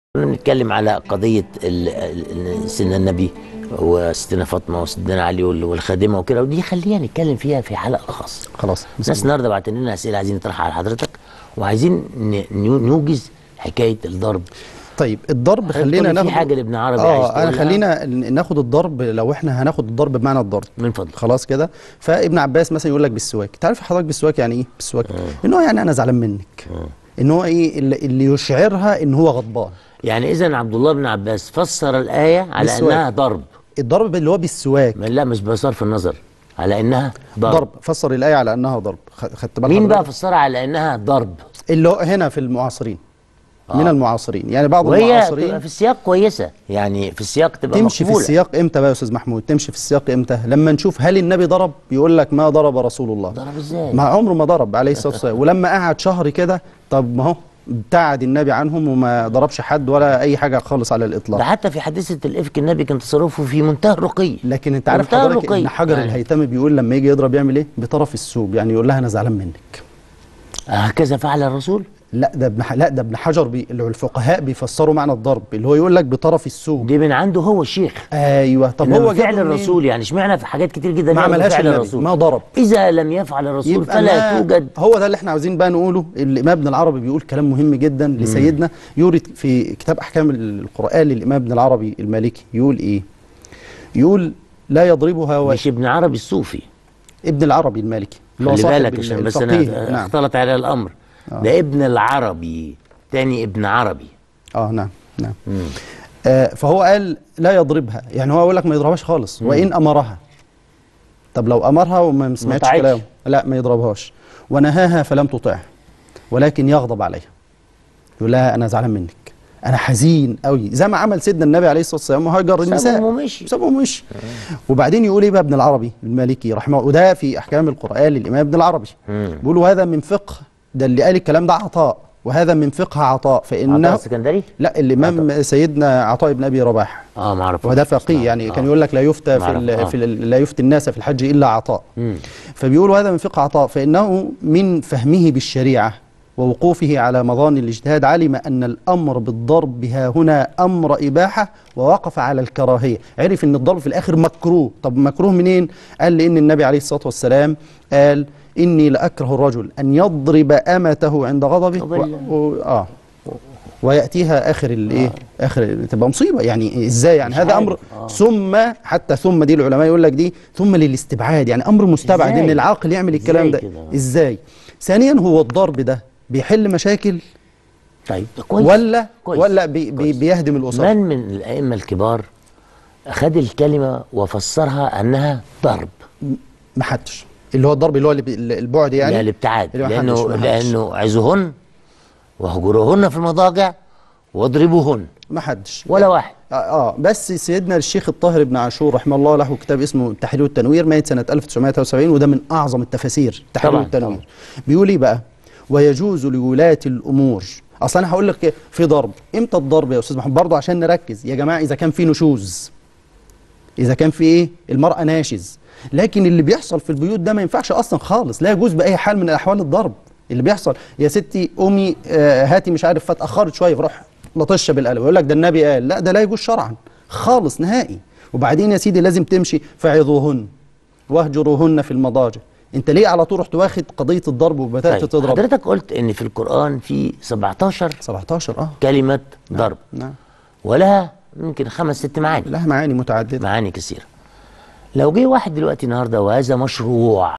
نتكلم على قضية ال- ال- سيدنا النبي وستنا فاطمة وسيدنا علي وال- والخادمة وكده ودي خلينا نتكلم فيها في حلقة خاصة خلاص الناس النهارده بعت لنا أسئلة عايزين نطرحها على حضرتك وعايزين ن- نيو- نوجز حكاية الضرب طيب الضرب حضرتك خلينا قلت في ناخد حاجة لابن عربي عايز اه انا تقولها؟ خلينا ن- ناخد الضرب لو احنا هناخد الضرب بمعنى الضرب من فضلك خلاص كده فابن عباس مثلا يقول لك بالسواك تعرف حضرتك بالسواك يعني ايه بالسواك ان هو يعني انا زعلان منك ان هو ايه اللي, اللي يشعرها ان هو غضبان يعني إذا عبد الله بن عباس فسر الآية على بالسواك. أنها ضرب الضرب اللي هو بالسواك ما- لا مش بصرف النظر على أنها ضرب, ضرب فسر الايه على انها ضرب خ- خدت بالك مين بقى حضرتك؟ فسرها على أنها ضرب اللي هو هنا في المعاصرين من آه. المعاصرين يعني بعض وهي المعاصرين تبقى في السياق كويسة يعني في السياق تبقى تمشي في مقبولة. السياق امتى بقى يا استاذ محمود تمشي في السياق امتى لما نشوف هل النبي ضرب يقول لك ما ضرب رسول الله ضرب ازاي؟ ما عمره ما ضرب عليه الصلاه والسلام ولما قعد شهر كده طب ما هو ابتعد النبي عنهم وما ضربش حد ولا اي حاجه خالص على ده الاطلاق حتى في حادثة الإفك النبي كان تصرفه في منتهى الرقي لكن انت عارف منتهى حضرتك الرقي. ان حجر يعني. الهيثم بيقول لما يجي يضرب يعمل ايه بطرف الثوب يعني يقول لها انا زعلان منك هكذا فعل الرسول لا ده ابن ح- لا ده ابن حجر بي... اللي هو الفقهاء بيفسروا معنى الضرب اللي هو يقول لك بطرف الثوب دي من عنده هو الشيخ ايوه طب إنما هو فعل جابه منين؟ الرسول يعني اشمعنى في حاجات كتير جدا ما ياخدوا عملهاش فعل النبي الرسول ما ضرب إذا لم يفعل الرسول يبقى فلا ما- توجد هو ده اللي احنا عاوزين بقى نقوله الامام ابن العربي بيقول كلام مهم جدا لسيدنا يورد في كتاب احكام القران للامام ابن العربي المالكي يقول ايه يقول لا يضربها و... مش ابن عربي الصوفي ابن العربي المالكي اللي هو خلي صاحب بالك عشان بس الفقيه. أنا نعم اختلط على الأمر ده ابن العربي تاني ابن عربي اه نعم نعم آه فهو قال لا يضربها يعني هو يقول لك ما يضربهاش خالص وان امرها طب لو امرها وما سمعتش طاعتش. كلامه لا ما يضربهاش ونهاها فلم تطعه ولكن يغضب عليها يقول لها انا زعلان منك انا حزين قوي زي ما عمل سيدنا النبي عليه الصلاه والسلام وهجر النساء سابهم ومشي. سابهم ومشي وبعدين يقول ايه بقى ابن العربي المالكي رحمه الله وده في احكام القران للامام ابن العربي بيقولوا هذا من فقه ده اللي قال الكلام ده عطاء وهذا من فقه عطاء عطاء فانه السكندري لا الامام سيدنا عطاء بن ابي رباح اه ما اعرفش وده فقيه يعني كان يقول لك لا يفتى في, معرفة، ال آه. في ال لا يفتي الناس في الحج الا عطاء فبيقولوا هذا من فقه عطاء فانه من فهمه بالشريعه ووقوفه على مظان الاجتهاد علم ان الامر بالضرب ها هنا امر اباحه ووقف على الكراهيه عرف ان الضرب في الاخر مكروه طب مكروه منين قال لان النبي عليه الصلاه والسلام قال اني لاكره الرجل ان يضرب امته عند غضبه أضل. و... و... اه وياتيها اخر الايه اخر تبقى مصيبه يعني ازاي يعني مش هذا عارف. امر آه. ثم حتى ثم دي العلماء يقول لك دي ثم للاستبعاد يعني امر مستبعد إزاي؟ ان العاقل يعمل الكلام إزاي ده كده؟ ازاي ثانيا هو الضرب ده بيحل مشاكل طيب ده كويس ولا كويس. ولا بي بي كويس. بيهدم الاسر من من الأئمة الكبار أخذ الكلمة وفسرها أنها ضرب ما حدش اللي هو الضرب اللي هو اللي بي- البعد يعني لا الابتعاد اللي ما لأنه حدش- ما حدش. لأنه عزهن واهجروهن في المضاجع واضربوهن ما حدش ولا واحد آه, اه بس سيدنا الشيخ الطاهر بن عاشور رحمه الله له كتاب اسمه التحرير والتنوير مات سنه 1973 وده من اعظم التفاسير التحرير طبعاً، والتنوير طبعاً. بيقول ايه بقى ويجوز لولاة الامور اصل انا هقول لك في ضرب امتى الضرب يا استاذ محمد برضه عشان نركز يا جماعه اذا كان في نشوز اذا كان في ايه المراه ناشز لكن اللي بيحصل في البيوت ده ما ينفعش اصلا خالص لا يجوز باي حال من الاحوال الضرب اللي بيحصل يا ستي قومي آه هاتي مش عارف فاتاخرت شويه فروح لطشه بالقلم يقول لك ده النبي قال لا ده لا يجوز شرعا خالص نهائي وبعدين يا سيدي لازم تمشي فعظوهن واهجروهن في المضاجع انت ليه على طول رحت واخد قضيه الضرب وبدات طيب تضرب حضرتك قلت ان في القرآن في 17 17 اه كلمة ضرب نعم ولها يمكن خمس ست معاني لها معاني متعدده معاني كثيرة لو جه واحد دلوقتي النهارده وهذا مشروع